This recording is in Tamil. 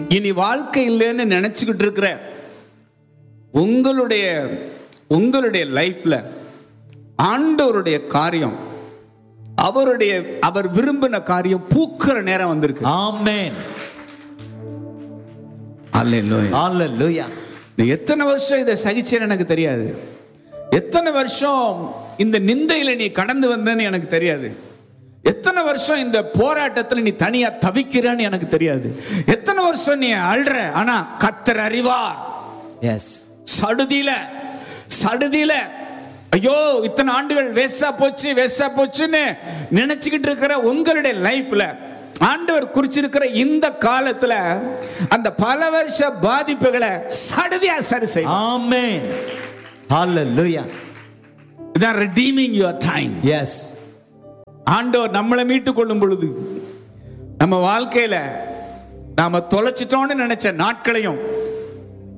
இனி வாழ்க்கை இல்லைன்னு நினைச்சுக்கிட்டு இருக்கிற உங்களுடைய உங்களுடைய லைஃப்ல ஆண்டவருடைய காரியம் அவருடைய அவர் விரும்பின காரியம் பூக்கிற நேரம் வந்திருக்கு Amen. அல்லேலூயா Hallelujah. நீ எத்தனை வருஷம் இதை சகிச்சேன்னு எனக்கு தெரியாது எத்தனை வருஷம் இந்த நிந்தையில நீ கடந்து வந்தேன்னு எனக்கு தெரியாது எத்தனை வருஷம் இந்த போராட்டத்துல நீ தனியா தவிக்கிறேன்னு எனக்கு தெரியாது எத்தனை வருஷம் நீ அழ்ற ஆனா கத்தர் அறிவார் Yes. சடுதியில சடுதியில ஐயோ இத்தனை ஆண்டுகள் வேஸ்டா போச்சு வேஸ்டா போச்சுன்னு நினைச்சுக்கிட்டு இருக்கிற உங்களுடைய லைஃப்ல ஆண்டவர் குறிச்சிருக்கிற இந்த காலத்துல அந்த பல வருஷ பாதிப்புகளை சடுதியா சரி செய்யும் Amen. Hallelujah. இதான் redeeming your டைம் Yes. ஆண்டவர் நம்மளை மீட்டு கொள்ளும் பொழுது நம்ம வாழ்க்கையில நாம தொலைச்சிட்டோம்னு நினைச்ச நாட்களையும்